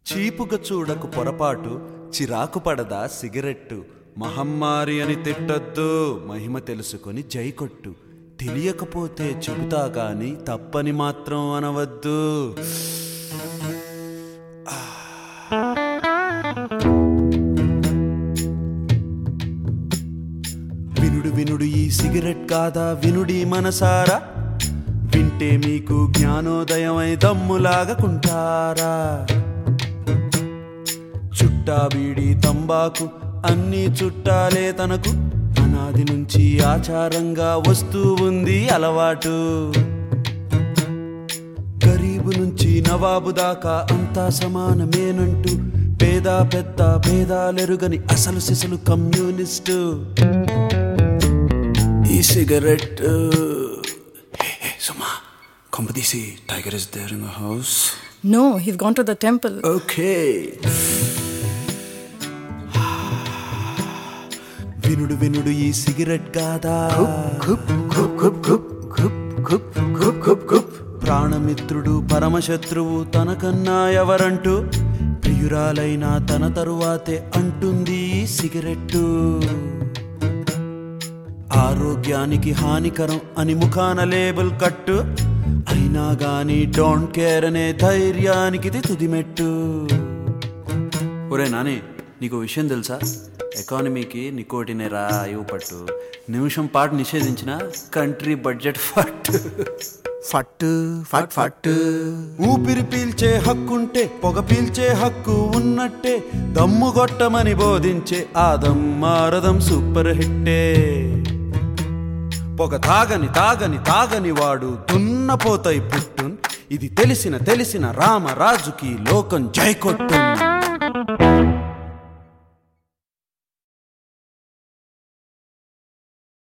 చీపుగా చూడకు పొరపాటు చిరాకు పడదా సిగరెట్టు మహమ్మారి అని తిట్టొద్దు మహిమ తెలుసుకొని జై కొట్టు తెలియకపోతే చెబుతా గాని తప్పని మాత్రం అనవద్దు వినుడు వినుడు ఈ సిగరెట్ కాదా వినుడి మనసారా వింటే మీకు జ్ఞానోదయమై దమ్ములాగకుంటారా చుట్టా బీడి తంబాకు అన్ని చుట్టాలే తనకు అనాది నుంచి ఆచారంగా వస్తూ ఉంది అలవాటు గరీబు నుంచి నవాబు దాకా అంతా సమానమేనంటూ పేద పెద్ద భేదాలెరుగని అసలు సిసలు కమ్యూనిస్టు ఈ సిగరెట్ సుమా కొంపదీసి tiger is there in house No, he's gone to the temple. Okay వినుడు వినుడు ఈ సిగరెట్ కాదా ప్రాణమిత్రుడు పరమశత్రువు తనకన్నా ఎవరంటూ ప్రియురాలైన తన తరువాతే అంటుంది ఈ సిగరెట్టు ఆరోగ్యానికి హానికరం అని ముఖాన లేబుల్ కట్టు అయినా గాని డోంట్ కేర్ అనే ధైర్యానికి ఇది తుదిమెట్టు ఒరే నాని నీకు విషయం తెలుసా ఎకానమీకి నికోటినే రా ఇవ్వు పట్టు నిమిషం పాటు నిషేధించిన కంట్రీ బడ్జెట్ ఫట్ ఫట్టు ఫట్ ఫట్టు ఊపిరి పీల్చే హక్కుంటే పొగ పీల్చే హక్కు ఉన్నట్టే దమ్ము కొట్టమని బోధించే ఆ దమ్మారదం సూపర్ హిట్టే పొగ తాగని తాగని తాగని వాడు దున్నపోతై పుట్టున్ ఇది తెలిసిన తెలిసిన రామరాజుకి లోకం జై కొట్టున్